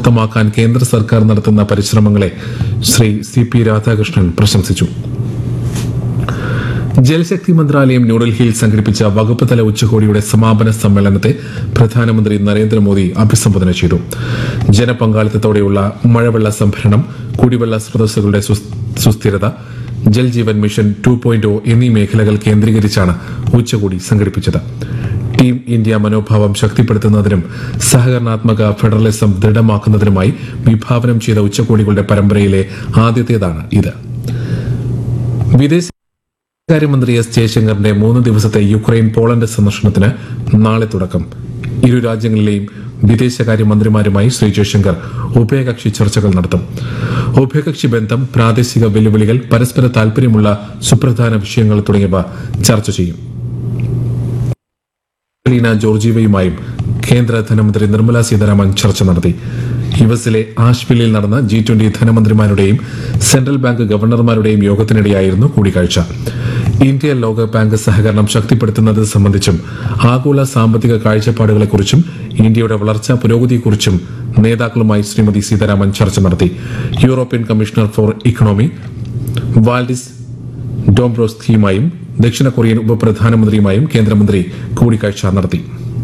ഊർജിതമാക്കാൻ കേന്ദ്ര സർക്കാർ നടത്തുന്ന പരിശ്രമങ്ങളെ ശ്രീ സി പി രാധാകൃഷ്ണൻ പ്രശംസിച്ചു ജലശക്തി മന്ത്രാലയം ന്യൂഡൽഹിയിൽ സംഘടിപ്പിച്ച വകുപ്പ് തല ഉച്ചകോടിയുടെ സമാപന സമ്മേളനത്തെ പ്രധാനമന്ത്രി നരേന്ദ്രമോദി അഭിസംബോധന ചെയ്തു ജനപങ്കാളിത്തത്തോടെയുള്ള മഴവെള്ള സംഭരണം കുടിവെള്ള സ്രോതസ്സുകളുടെ സുസ്- സുസ്ഥിരത Jal Jeevan mission two point എന്നീ മേഖലകൾ കേന്ദ്രീകരിച്ചാണ് ഉച്ചകോടി സംഘടിപ്പിച്ചത് ടീം ഇന്ത്യ മനോഭാവം ശക്തിപ്പെടുത്തുന്നതിനും സഹകരണാത്മക ഫെഡറലിസം ദൃഢമാക്കുന്നതിനുമായി വിഭാവനം ചെയ്ത ഉച്ചകോടികളുടെ പരമ്പരയിലെ ആദ്യത്തേതാണ് ഇത് വിദേശ വിദേശകാര്യമന്ത്രി എസ് ജയശങ്കറിന്റെ മൂന്ന് ദിവസത്തെ യുക്രൈൻ പോളണ്ട് സന്ദർശനത്തിന് നാളെ തുടക്കം ഇരു രാജ്യങ്ങളിലെയും വിദേശകാര്യമന്ത്രിമാരുമായി ശ്രീ ജയശങ്കർ ഉഭയകക്ഷി ചർച്ചകൾ നടത്തും ഉഭയകക്ഷി ബന്ധം പ്രാദേശിക വെല്ലുവിളികൾ പരസ്പര താൽപര്യമുള്ള സുപ്രധാന വിഷയങ്ങൾ തുടങ്ങിയവ ചർച്ച ചെയ്യും ലീന ജോർജീവയുമായും കേന്ദ്ര ധനമന്ത്രി നിർമ്മല സീതാരാമൻ ചർച്ച നടത്തി യു എസിലെ ആഷ്വില്ലിൽ നടന്ന ജി ട്വന്റി ധനമന്ത്രിമാരുടെയും സെൻട്രൽ ബാങ്ക് ഗവർണർമാരുടെയും യോഗത്തിനിടെയായിരുന്നു കൂടിക്കാഴ്ച ഇന്ത്യ ലോക ബാങ്ക് സഹകരണം ശക്തിപ്പെടുത്തുന്നത് സംബന്ധിച്ചും ആഗോള സാമ്പത്തിക കാഴ്ചപ്പാടുകളെക്കുറിച്ചും ഇന്ത്യയുടെ വളർച്ചാ പുരോഗതിയെക്കുറിച്ചും നേതാക്കളുമായി ശ്രീമതി സീതാരാമൻ ചർച്ച നടത്തി European commissioner for economy Valdis ഡോംബ്രോസ്കിയുമായും ദക്ഷിണ കൊറിയൻ ഉപപ്രധാനമന്ത്രിയുമായും കേന്ദ്രമന്ത്രി കൂടിക്കാഴ്ച നടത്തി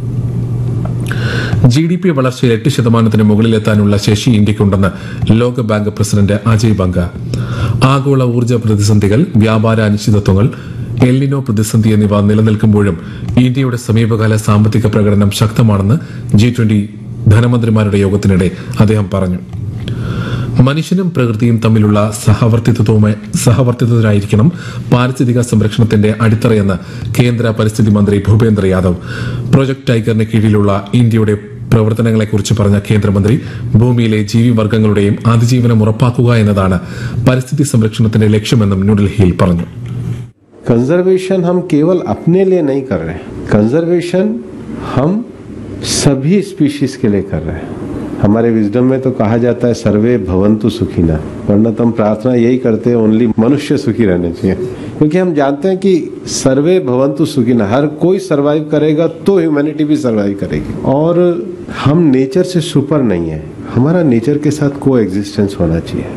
ജി ഡി പി വളർച്ചയിൽ എട്ട് ശതമാനത്തിന് മുകളിലെത്താനുള്ള ശേഷി ഇന്ത്യക്കുണ്ടെന്ന് ലോകബാങ്ക് പ്രസിഡന്റ് അജയ് ബംഗ ആഗോള ഊർജ്ജ പ്രതിസന്ധികൾ വ്യാപാര അനിശ്ചിതത്വങ്ങൾ എൽനിനോ പ്രതിസന്ധി എന്നിവ നിലനിൽക്കുമ്പോഴും ഇന്ത്യയുടെ സമീപകാല സാമ്പത്തിക പ്രകടനം ശക്തമാണെന്ന് ജി ട്വന്റി ധനമന്ത്രിമാരുടെ യോഗത്തിനിടെ അദ്ദേഹം പറഞ്ഞു മനുഷ്യനും പ്രകൃതിയും തമ്മിലുള്ള സഹവർത്തിത്വവുമായി സഹവർത്തിത്വത്തിനായിരിക്കണം പാരിസ്ഥിതിക സംരക്ഷണത്തിന്റെ അടിത്തറയെന്ന് കേന്ദ്ര പരിസ്ഥിതി മന്ത്രി ഭൂപേന്ദ്ര യാദവ് പ്രൊജക്ട് ടൈഗറിന് കീഴിലുള്ള ഇന്ത്യയുടെ പ്രവർത്തനങ്ങളെക്കുറിച്ച് പറഞ്ഞ കേന്ദ്രമന്ത്രി ഭൂമിയിലെ ജീവിവർഗങ്ങളുടെയും അതിജീവനം ഉറപ്പാക്കുക എന്നതാണ് പരിസ്ഥിതി സംരക്ഷണത്തിന്റെ ലക്ഷ്യമെന്നും ന്യൂഡൽഹിയിൽ പറഞ്ഞു कंजर्वेशन हम केवल अपने लिए नहीं कर रहे हैं कंजर्वेशन हम सभी स्पीशीज के लिए कर रहे हैं हमारे विजडम में तो कहा जाता है सर्वे भवंतु सुखीना वरना तो हम प्रार्थना यही करते हैं ओनली मनुष्य सुखी रहने चाहिए क्योंकि हम जानते हैं कि सर्वे भवंतु सुखीना हर कोई सरवाइव करेगा तो ह्यूमैनिटी भी सरवाइव करेगी और हम नेचर से सुपर नहीं है हमारा नेचर के साथ को एग्जिस्टेंस होना चाहिए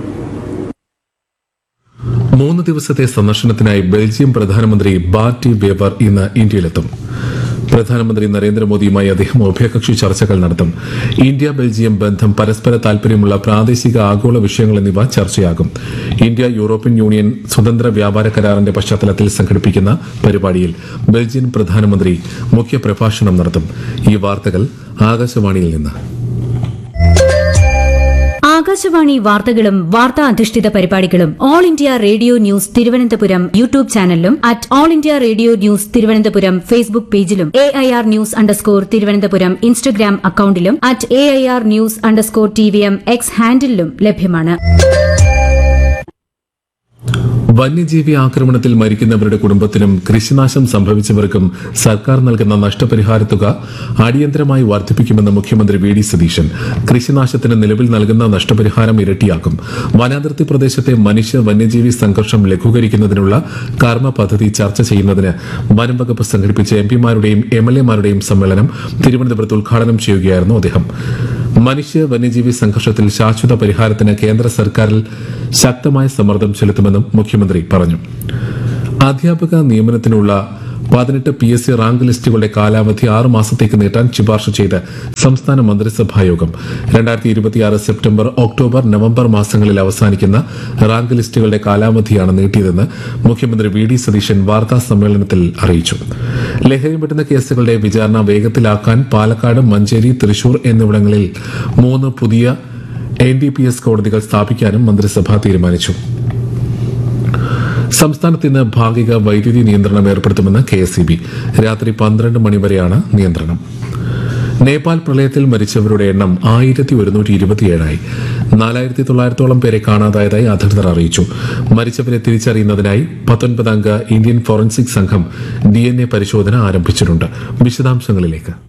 മൂന്ന് ദിവസത്തെ സന്ദർശനത്തിനായി ബെൽജിയം പ്രധാനമന്ത്രി ബാർട്ടി വേവർ ഇന്ന് ഇന്ത്യയിലെത്തും പ്രധാനമന്ത്രി നരേന്ദ്രമോദിയുമായി അദ്ദേഹം ഉഭയകക്ഷി ചർച്ചകൾ നടത്തും ഇന്ത്യ ബെൽജിയം ബന്ധം പരസ്പര താൽപര്യമുള്ള പ്രാദേശിക ആഗോള വിഷയങ്ങൾ എന്നിവ ചർച്ചയാകും ഇന്ത്യ യൂറോപ്യൻ യൂണിയൻ സ്വതന്ത്ര വ്യാപാര കരാറിന്റെ പശ്ചാത്തലത്തിൽ സംഘടിപ്പിക്കുന്ന പരിപാടിയിൽ ബെൽജിയൻ പ്രധാനമന്ത്രി മുഖ്യ പ്രഭാഷണം നടത്തും ഈ വാർത്തകൾ ആകാശവാണിയിൽ നിന്ന് ആകാശവാണി വാർത്തകളും വാർത്താ അധിഷ്ഠിത പരിപാടികളും all India radio news Thiruvananthapuram YouTube ചാനലിലും at all India radio news Thiruvananthapuram Facebook പേജിലും A I R news underscore Thiruvananthapuram Instagram അക്കൌണ്ടിലും at A I R news underscore T V M X ഹാൻഡിലും ലഭ്യമാണ് വന്യജീവി ആക്രമണത്തിൽ മരിക്കുന്നവരുടെ കുടുംബത്തിനും കൃഷിനാശം സംഭവിച്ചവർക്കും സർക്കാർ നൽകുന്ന നഷ്ടപരിഹാര തുക അടിയന്തരമായി വർദ്ധിപ്പിക്കുമെന്ന് മുഖ്യമന്ത്രി വി ഡി സതീശൻ കൃഷിനാശത്തിന് നിലവിൽ നൽകുന്ന നഷ്ടപരിഹാരം ഇരട്ടിയാക്കും വനാതിർത്തി പ്രദേശത്തെ മനുഷ്യ വന്യജീവി സംഘർഷം ലഘൂകരിക്കുന്നതിനുള്ള കർമ്മ പദ്ധതി ചർച്ച ചെയ്യുന്നതിന് വനം വകുപ്പ് സംഘടിപ്പിച്ച എം പിമാരുടെയും എം എൽ എമാരുടെയും സമ്മേളനം തിരുവനന്തപുരത്ത് ഉദ്ഘാടനം ചെയ്യുകയായിരുന്നു അദ്ദേഹം മനുഷ്യ വന്യജീവി സംഘർഷത്തിൽ ശാശ്വത പരിഹാരത്തിന് കേന്ദ്ര സർക്കാരിൽ ശക്തമായ സമ്മർദ്ദം ചെലുത്തുമെന്നും മുഖ്യമന്ത്രി പറഞ്ഞു അധ്യാപക നിയമനത്തിനുള്ള പതിനെട്ട് പി എസ് സി റാങ്ക് ലിസ്റ്റുകളുടെ കാലാവധി ആറ് മാസത്തേക്ക് നീട്ടാൻ ശുപാർശ ചെയ്ത് സംസ്ഥാന മന്ത്രിസഭാ യോഗം രണ്ടായിരത്തി ഇരുപത്തിയാറ് സെപ്റ്റംബർ ഒക്ടോബർ നവംബർ മാസങ്ങളിൽ അവസാനിക്കുന്ന റാങ്ക് ലിസ്റ്റുകളുടെ കാലാവധിയാണ് നീട്ടിയതെന്ന് മുഖ്യമന്ത്രി വി ഡി സതീശൻ വാർത്താ സമ്മേളനത്തിൽ അറിയിച്ചു ലഹരി പറ്റുന്ന കേസുകളുടെ വിചാരണ വേഗത്തിലാക്കാൻ പാലക്കാട് മഞ്ചേരി തൃശൂർ എന്നിവിടങ്ങളിൽ മൂന്ന് പുതിയ എൻ ഡി പി എസ് കോടതികൾ സ്ഥാപിക്കാനും മന്ത്രിസഭ തീരുമാനിച്ചു സംസ്ഥാനത്ത് ഇന്ന് ഭാഗിക വൈദ്യുതി നിയന്ത്രണം ഏർപ്പെടുത്തുമെന്ന് കെ എസ് ബി രാത്രി പന്ത്രണ്ട് മണിവരെയാണ് നിയന്ത്രണം നേപ്പാൾ പ്രളയത്തിൽ മരിച്ചവരുടെ എണ്ണം ആയിരത്തി ഒരുന്നൂറ്റി ഇരുപത്തിയേഴായി നാലായിരത്തി തൊള്ളായിരത്തോളം പേരെ കാണാതായതായി അധികൃതർ അറിയിച്ചു മരിച്ചവരെ തിരിച്ചറിയുന്നതിനായി പത്തൊൻപതംഗ ഇന്ത്യൻ ഫോറൻസിക് സംഘം ഡി എൻ എ പരിശോധന ആരംഭിച്ചിട്ടുണ്ട് വിശദാംശങ്ങളിലേക്ക്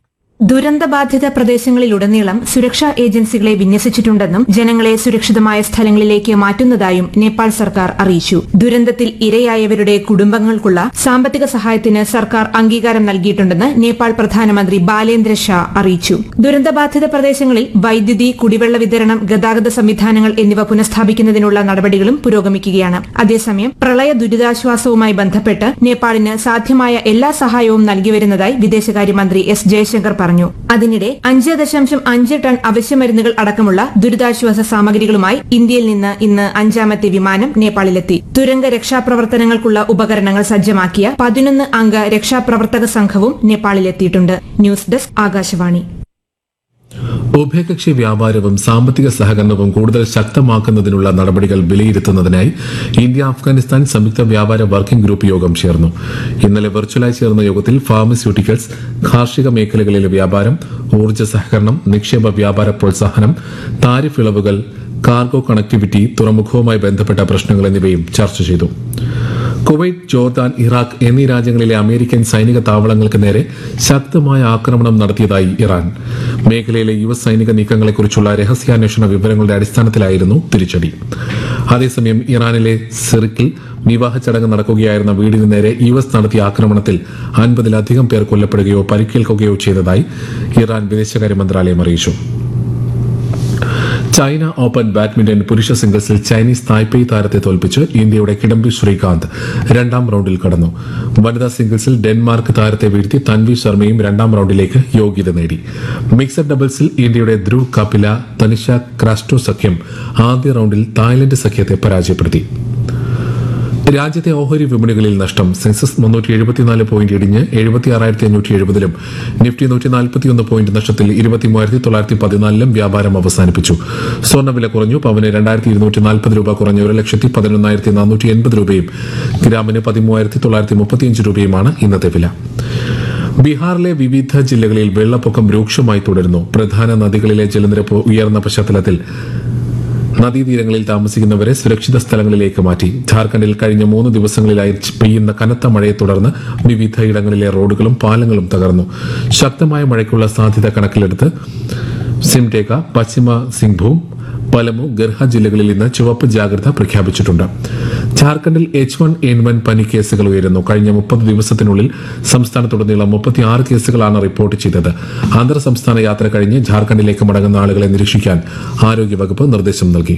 ദുരന്തബാധിത പ്രദേശങ്ങളിലുടനീളം സുരക്ഷാ ഏജൻസികളെ വിന്യസിച്ചിട്ടുണ്ടെന്നും ജനങ്ങളെ സുരക്ഷിതമായ സ്ഥലങ്ങളിലേക്ക് മാറ്റുന്നതായും നേപ്പാൾ സർക്കാർ അറിയിച്ചു ദുരന്തത്തിൽ ഇരയായവരുടെ കുടുംബങ്ങൾക്കുള്ള സാമ്പത്തിക സഹായത്തിന് സർക്കാർ അംഗീകാരം നൽകിയിട്ടുണ്ടെന്ന് നേപ്പാൾ പ്രധാനമന്ത്രി ബാലേന്ദ്ര ഷാ അറിയിച്ചു ദുരന്തബാധിത പ്രദേശങ്ങളിൽ വൈദ്യുതി കുടിവെള്ള വിതരണം ഗതാഗത സംവിധാനങ്ങൾ എന്നിവ പുനഃസ്ഥാപിക്കുന്നതിനുള്ള നടപടികളും പുരോഗമിക്കുകയാണ് അതേസമയം പ്രളയ ദുരിതാശ്വാസവുമായി ബന്ധപ്പെട്ട് നേപ്പാളിന് സാധ്യമായ എല്ലാ സഹായവും നൽകിവരുന്നതായി വിദേശകാര്യമന്ത്രി എസ് ജയശങ്കർ പറഞ്ഞു അതിനിടെ അഞ്ച് ദശാംശം അഞ്ച് ടൺ അവശ്യമരുന്നുകൾ അടക്കമുള്ള ദുരിതാശ്വാസ സാമഗ്രികളുമായി ഇന്ത്യയിൽ നിന്ന് ഇന്ന് അഞ്ചാമത്തെ വിമാനം നേപ്പാളിലെത്തി തുരങ്ക രക്ഷാപ്രവർത്തനങ്ങൾക്കുള്ള ഉപകരണങ്ങൾ സജ്ജമാക്കിയ പതിനൊന്ന് അംഗ രക്ഷാപ്രവർത്തക സംഘവും നേപ്പാളിലെത്തിയിട്ടുണ്ട് ന്യൂസ് ഡെസ്ക് ആകാശവാണി ഉഭയകക്ഷി വ്യാപാരവും സാമ്പത്തിക സഹകരണവും കൂടുതൽ ശക്തമാക്കുന്നതിനുള്ള നടപടികൾ വിലയിരുത്തുന്നതിനായി ഇന്ത്യ അഫ്ഗാനിസ്ഥാൻ സംയുക്ത വ്യാപാര വർക്കിംഗ് ഗ്രൂപ്പ് യോഗം ചേർന്നു ഇന്നലെ വെർച്വലായി ചേർന്ന യോഗത്തിൽ ഫാർമസ്യൂട്ടിക്കൽസ് കാർഷിക മേഖലകളിലെ വ്യാപാരം ഊർജ്ജ സഹകരണം നിക്ഷേപ വ്യാപാര പ്രോത്സാഹനം താരിഫ് ഇളവുകൾ കാർഗോ കണക്ടിവിറ്റി തുറമുഖവുമായി ബന്ധപ്പെട്ട പ്രശ്നങ്ങൾ എന്നിവയും ചർച്ച ചെയ്തു കുവൈറ്റ് ജോർദാൻ ഇറാഖ് എന്നീ രാജ്യങ്ങളിലെ അമേരിക്കൻ സൈനിക താവളങ്ങൾക്ക് നേരെ ശക്തമായ ആക്രമണം നടത്തിയതായി ഇറാൻ മേഖലയിലെ യു എസ് സൈനിക നീക്കങ്ങളെക്കുറിച്ചുള്ള രഹസ്യാന്വേഷണ വിവരങ്ങളുടെ അടിസ്ഥാനത്തിലായിരുന്നു തിരിച്ചടി അതേസമയം ഇറാനിലെ സിറിക്കിൽ വിവാഹ ചടങ്ങ് നടക്കുകയായിരുന്ന വീടിന് നേരെ യു എസ് നടത്തിയ ആക്രമണത്തിൽ അൻപതിലധികം പേർ കൊല്ലപ്പെടുകയോ പരിക്കേൽക്കുകയോ ചെയ്തതായി ഇറാൻ വിദേശകാര്യ മന്ത്രാലയം അറിയിച്ചു ചൈന ഓപ്പൺ ബാഡ്മിന്റൺ പുരുഷ സിംഗിൾസിൽ ചൈനീസ് തായ്പേയ് താരത്തെ തോൽപ്പിച്ച് ഇന്ത്യയുടെ കിഡംബി ശ്രീകാന്ത് രണ്ടാം റൌണ്ടിൽ കടന്നു വനിതാ സിംഗിൾസിൽ ഡെൻമാർക്ക് താരത്തെ വീഴ്ത്തി തൻവി ശർമ്മയും രണ്ടാം റൌണ്ടിലേക്ക് യോഗ്യത നേടി മിക്സഡ് ഡബിൾസിൽ ഇന്ത്യയുടെ ധ്രുവ് കപില തനിഷ ക്രാസ്റ്റോ സഖ്യം ആദ്യ റൌണ്ടിൽ തായ്ലൻഡ് സഖ്യത്തെ പരാജയപ്പെടുത്തി രാജ്യത്തെ ഓഹരി വിപണികളിൽ നഷ്ടം സെൻസസ് മുന്നൂറ്റി എഴുപത്തിനാല് പോയിന്റ് ഇടിഞ്ഞ് എഴുപത്തി ആറായിരത്തി അഞ്ഞൂറ്റി എഴുപതിലും നിഫ്റ്റി നൂറ്റി നാൽപ്പത്തിയൊന്ന് പോയിന്റ് നഷ്ടത്തിൽ ഇരുപത്തി മൂവായിരത്തി തൊള്ളായിരത്തി പതിനാലിലും വ്യാപാരം അവസാനിപ്പിച്ചു സ്വർണ്ണവില കുറഞ്ഞു പവന് രണ്ടായിരത്തി ഇരുന്നൂറ്റി നാൽപ്പത് രൂപ കുറഞ്ഞ് ഒരു ലക്ഷത്തി പതിനൊന്നായിരത്തി നാനൂറ്റി എൺപത് രൂപയും ഗ്രാമിന് പതിമൂവായിരത്തി തൊള്ളായിരത്തി മുപ്പത്തിയഞ്ച് രൂപയുമാണ് ഇന്നത്തെ വില ബീഹാറിലെ വിവിധ ജില്ലകളിൽ വെള്ളപ്പൊക്കം രൂക്ഷമായി തുടരുന്നു പ്രധാന നദികളിലെ ജലനിരപ്പ് ഉയർന്ന പശ്ചാത്തലത്തിൽ നദീതീരങ്ങളിൽ താമസിക്കുന്നവരെ സുരക്ഷിത സ്ഥലങ്ങളിലേക്ക് മാറ്റി ഝാർഖണ്ഡിൽ കഴിഞ്ഞ മൂന്ന് ദിവസങ്ങളിലായി പെയ്യുന്ന കനത്ത മഴയെ തുടർന്ന് വിവിധ ഇടങ്ങളിലെ റോഡുകളും പാലങ്ങളും തകർന്നു ശക്തമായ മഴയ്ക്കുള്ള സാധ്യത കണക്കിലെടുത്ത് സിംഡേഗ പശ്ചിമ സിംഗ്ഭൂം പലമു ഗർഹ ജില്ലകളിൽ ഇന്ന് ചുവപ്പ് ജാഗ്രത പ്രഖ്യാപിച്ചിട്ടുണ്ട് ഝാർഖണ്ഡിൽ എച്ച് വൺ എൻ വൺ പനി കേസുകൾ ഉയരുന്നു കഴിഞ്ഞ മുപ്പത് ദിവസത്തിനുള്ളിൽ സംസ്ഥാനത്തുടനീളം മുപ്പത്തിയാറ് കേസുകളാണ് റിപ്പോർട്ട് ചെയ്തത് അന്തർ സംസ്ഥാന യാത്ര കഴിഞ്ഞ് ഝാർഖണ്ഡിലേക്ക് മടങ്ങുന്ന ആളുകളെ നിരീക്ഷിക്കാൻ ആരോഗ്യവകുപ്പ് നിർദ്ദേശം നൽകി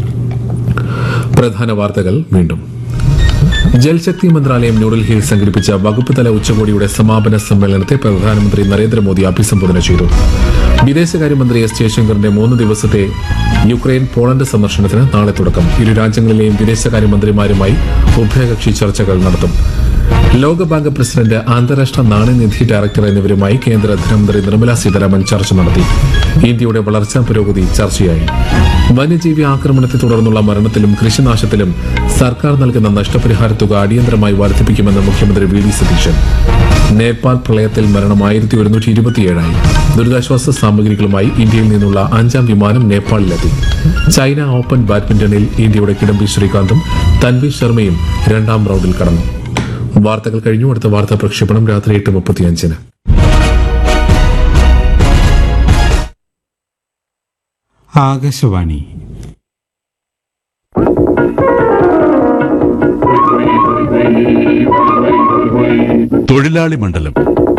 പ്രധാന വാർത്തകൾ വീണ്ടും ജൽശക്തി മന്ത്രാലയം ന്യൂഡൽഹിയിൽ സംഘടിപ്പിച്ച വകുപ്പ് തല ഉച്ചകോടിയുടെ സമാപന സമ്മേളനത്തെ പ്രധാനമന്ത്രി നരേന്ദ്രമോദി അഭിസംബോധന ചെയ്തു വിദേശകാര്യമന്ത്രി എസ് ജയശങ്കറിന്റെ മൂന്ന് ദിവസത്തെ യുക്രൈൻ പോളണ്ട് സന്ദർശനത്തിന് നാളെ തുടക്കം ഇരു രാജ്യങ്ങളിലെയും വിദേശകാര്യമന്ത്രിമാരുമായി ഉഭയകക്ഷി ചർച്ചകൾ നടത്തും ലോകബാങ്ക് പ്രസിഡന്റ് അന്താരാഷ്ട്ര നാണയനിധി ഡയറക്ടർ എന്നിവരുമായി കേന്ദ്ര ധനമന്ത്രി നിർമ്മല സീതാരാമൻ ചർച്ച നടത്തി ഇന്ത്യയുടെ വളർച്ചാ പുരോഗതി ചർച്ചയായി വന്യജീവി ആക്രമണത്തെ തുടർന്നുള്ള മരണത്തിലും കൃഷിനാശത്തിലും സർക്കാർ നൽകുന്ന നഷ്ടപരിഹാര തുക അടിയന്തരമായി വർദ്ധിപ്പിക്കുമെന്ന് മുഖ്യമന്ത്രി വി ഡി സതീശൻ നേപ്പാൾ പ്രളയത്തിൽ മരണം ആയിരത്തി ഒരുന്നൂറ്റി ഇരുപത്തിയേഴായി ദുരിതാശ്വാസ സാമഗ്രികളുമായി ഇന്ത്യയിൽ നിന്നുള്ള അഞ്ചാം വിമാനം നേപ്പാളിലെത്തി ചൈന ഓപ്പൺ ബാഡ്മിന്റണിൽ ഇന്ത്യയുടെ കിഡംബി ശ്രീകാന്തും തൻവി ശർമ്മയും രണ്ടാം റൌണ്ടിൽ കടന്നു വാർത്തകൾ കഴിഞ്ഞു അടുത്ത വാർത്താ പ്രക്ഷേപണം രാത്രി എട്ട് മുപ്പത്തിയഞ്ചിന് ആകാശവാണി തൊഴിലാളി മണ്ഡലം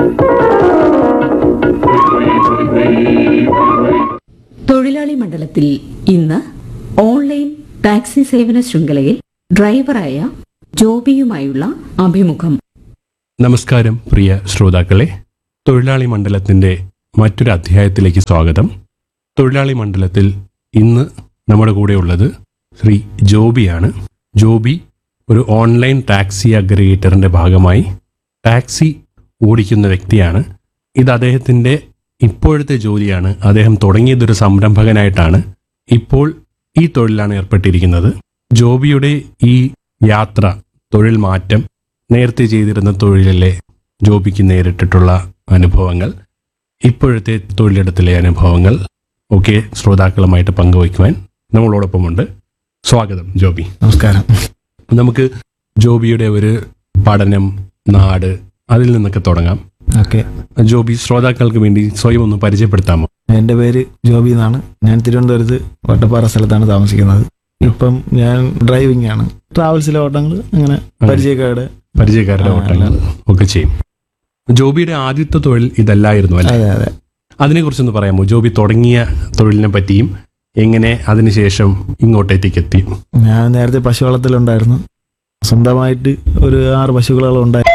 തൊഴിലാളി മണ്ഡലത്തിൽ ഇന്ന് ഓൺലൈൻ ടാക്സി സേവന ശൃംഖലയിൽ ഡ്രൈവറായ ജോബിയുമായുള്ള അഭിമുഖം നമസ്കാരം പ്രിയ ശ്രോതാക്കളെ തൊഴിലാളി മണ്ഡലത്തിന്റെ മറ്റൊരു അധ്യായത്തിലേക്ക് സ്വാഗതം തൊഴിലാളി മണ്ഡലത്തിൽ ഇന്ന് നമ്മുടെ കൂടെ ഉള്ളത് ശ്രീ ജോബിയാണ് ജോബി ഒരു ഓൺലൈൻ ടാക്സി അഗ്രഗേറ്ററിന്റെ ഭാഗമായി ടാക്സി ഓടിക്കുന്ന വ്യക്തിയാണ് ഇത് അദ്ദേഹത്തിന്റെ ഇപ്പോഴത്തെ ജോലിയാണ് അദ്ദേഹം തുടങ്ങിയതൊരു സംരംഭകനായിട്ടാണ് ഇപ്പോൾ ഈ തൊഴിലാണ് ഏർപ്പെട്ടിരിക്കുന്നത് ജോബിയുടെ ഈ യാത്ര തൊഴിൽ മാറ്റം നേരത്തെ ചെയ്തിരുന്ന തൊഴിലിലെ ജോബിക്ക് നേരിട്ടിട്ടുള്ള അനുഭവങ്ങൾ ഇപ്പോഴത്തെ തൊഴിലിടത്തിലെ അനുഭവങ്ങൾ ഒക്കെ ശ്രോതാക്കളുമായിട്ട് പങ്കുവയ്ക്കുവാൻ നമ്മളോടൊപ്പമുണ്ട് സ്വാഗതം ജോബി നമസ്കാരം നമുക്ക് ജോബിയുടെ ഒരു പഠനം നാട് അതിൽ നിന്നൊക്കെ തുടങ്ങാം ഓക്കെ ജോബി ശ്രോതാക്കൾക്ക് വേണ്ടി സ്വയം ഒന്ന് പരിചയപ്പെടുത്താമോ എൻ്റെ പേര് ജോബി എന്നാണ് ഞാൻ തിരുവനന്തപുരത്ത് വട്ടപ്പാറ സ്ഥലത്താണ് താമസിക്കുന്നത് ഇപ്പം ഞാൻ ഡ്രൈവിംഗ് ആണ് ട്രാവൽസിലെ ഓട്ടങ്ങൾ അങ്ങനെ പരിചയക്കാരുടെ പരിചയക്കാരുടെ ആ, ഓട്ടങ്ങൾ ഒക്കെ ചെയ്യും ജോബിയുടെ ആദ്യത്തെ തൊഴിൽ ഇതല്ലായിരുന്നു അല്ലേ അതെ അതെ അതിനെക്കുറിച്ചൊന്ന് പറയാമോ ജോബി തുടങ്ങിയ തൊഴിലിനെ പറ്റിയും എങ്ങനെ അതിനുശേഷം ഇങ്ങോട്ടേക്ക് എത്തി ഞാൻ നേരത്തെ പശു വളർത്തലുണ്ടായിരുന്നു സ്വന്തമായിട്ട് ഒരു ആറ് പശുക്കളോളം ഉണ്ടായി